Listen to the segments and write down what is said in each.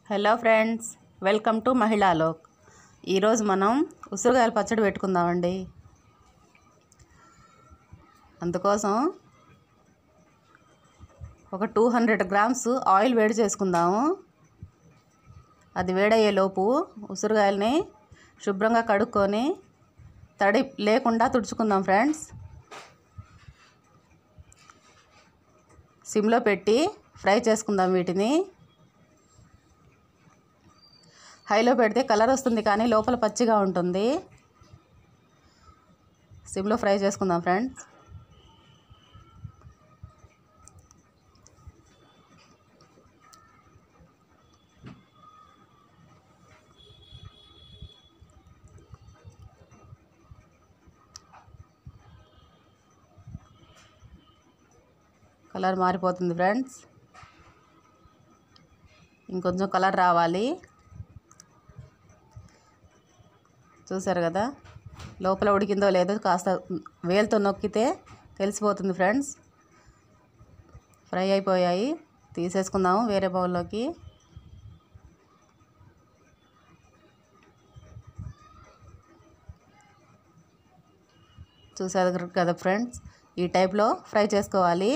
hello friends welcome to Mahilalok ఈరోజు మనం ఉసిరికాయల పచ్చడి పెట్టుకుందామండి అందుకోసం ఒక టూ హండ్రెడ్ గ్రామ్స్ ఆయిల్ వేడి చేసుకుందాము అది వేడయ్యే లోపు ఉసిరికాయలని శుభ్రంగా కడుక్కొని తడి లేకుండా తుడుచుకుందాం ఫ్రెండ్స్ సిమ్లో పెట్టి ఫ్రై చేసుకుందాం వీటిని హైలో పెడితే కలర్ వస్తుంది కానీ లోపల పచ్చిగా ఉంటుంది సిమ్లో ఫ్రై చేసుకుందాం ఫ్రెండ్స్ కలర్ మారిపోతుంది ఫ్రెండ్స్ ఇంకొంచెం కలర్ రావాలి చూసారు కదా లోపల ఉడికిందో లేదో కాస్త వేలుతో నొక్కితే తెలిసిపోతుంది ఫ్రెండ్స్ ఫ్రై అయిపోయాయి తీసేసుకుందాము వేరే బౌల్లోకి చూసారు కదా ఫ్రెండ్స్ ఈ టైప్లో ఫ్రై చేసుకోవాలి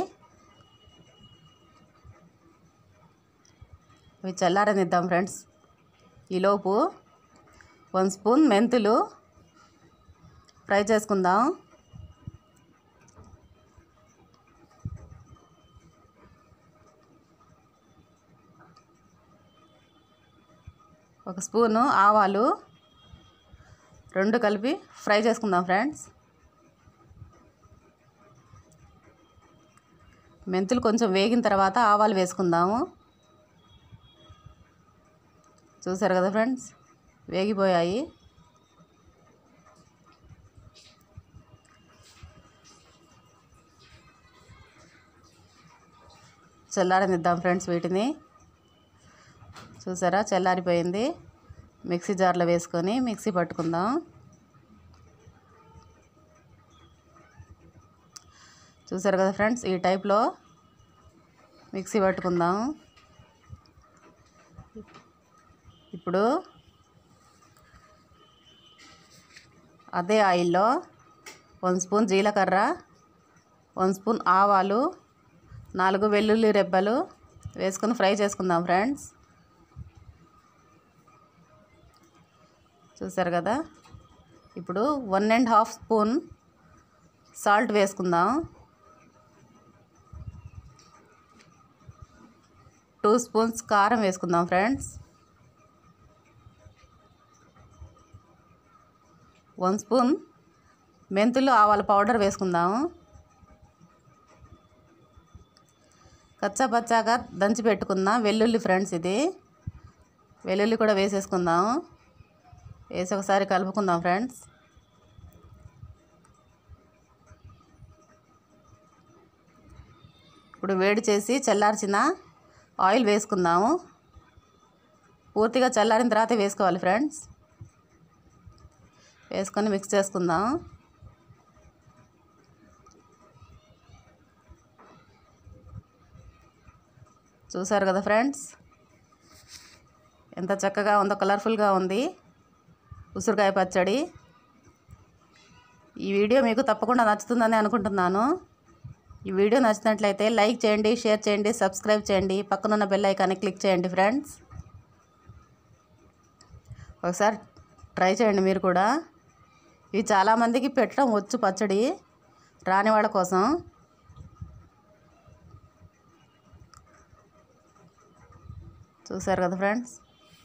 ఇవి చల్లారనిద్దాం ఫ్రెండ్స్ ఈలోపు వన్ స్పూన్ మెంతులు ఫ్రై చేసుకుందాం ఒక స్పూను ఆవాలు రెండు కలిపి ఫ్రై చేసుకుందాం ఫ్రెండ్స్ మెంతులు కొంచెం వేగిన తర్వాత ఆవాలు వేసుకుందాము చూసారు కదా ఫ్రెండ్స్ వేగిపోయాయి చల్లారనిద్దాం ఫ్రెండ్స్ వీటిని చూసారా చల్లారిపోయింది మిక్సీ జార్లో వేసుకొని మిక్సీ పట్టుకుందాం చూసారు కదా ఫ్రెండ్స్ ఈ టైప్లో మిక్సీ పట్టుకుందాం ఇప్పుడు అదే ఆయిల్లో వన్ స్పూన్ జీలకర్ర వన్ స్పూన్ ఆవాలు నాలుగు వెల్లుల్లి రెబ్బలు వేసుకొని ఫ్రై చేసుకుందాం ఫ్రెండ్స్ చూసారు కదా ఇప్పుడు one and half spoon salt వేసుకుందాం టూ స్పూన్స్ కారం వేసుకుందాం ఫ్రెండ్స్ వన్ స్పూన్ మెంతులు ఆవాల పౌడర్ వేసుకుందాము కచ్చా పచ్చాగా దంచి పెట్టుకున్న వెల్లుల్లి ఫ్రెండ్స్ ఇది వెల్లుల్లి కూడా వేసేసుకుందాం వేసి ఒకసారి కలుపుకుందాం ఫ్రెండ్స్ ఇప్పుడు వేడి చేసి చల్లార్చిన ఆయిల్ వేసుకుందాము పూర్తిగా చల్లారిన తర్వాత వేసుకోవాలి ఫ్రెండ్స్ వేసుకొని మిక్స్ చేసుకుందాం చూసారు కదా ఫ్రెండ్స్ ఎంత చక్కగా ఉందో కలర్ఫుల్గా ఉంది ఉసిరికాయ పచ్చడి ఈ వీడియో మీకు తప్పకుండా నచ్చుతుందని అనుకుంటున్నాను ఈ వీడియో నచ్చినట్లయితే లైక్ చేయండి షేర్ చేయండి సబ్స్క్రైబ్ చేయండి పక్కనున్న బెల్ ఐకాన్ని క్లిక్ చేయండి ఫ్రెండ్స్ ఒకసారి ట్రై చేయండి మీరు కూడా ఇవి చాలామందికి పెట్టడం వచ్చు పచ్చడి రాని వాళ్ళ కోసం చూసారు కదా ఫ్రెండ్స్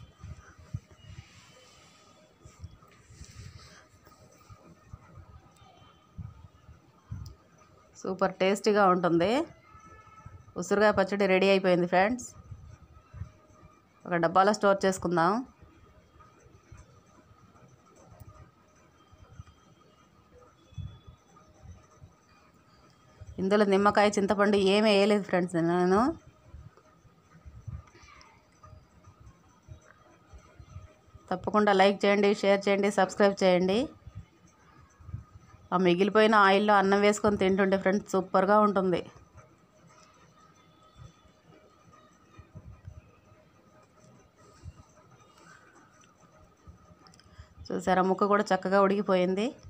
సూపర్ టేస్టీగా ఉంటుంది ఉసిరికాయ పచ్చడి రెడీ అయిపోయింది ఫ్రెండ్స్ ఒక డబ్బాలో స్టోర్ చేసుకుందాం ఇందులో నిమ్మకాయ చింతపండు ఏమీ వేయలేదు ఫ్రెండ్స్ నేను తప్పకుండా లైక్ చేయండి షేర్ చేయండి సబ్స్క్రైబ్ చేయండి ఆ మిగిలిపోయిన ఆయిల్లో అన్నం వేసుకొని తింటుంటే ఫ్రెండ్స్ సూపర్గా ఉంటుంది చూసారా ముక్క కూడా చక్కగా ఉడికిపోయింది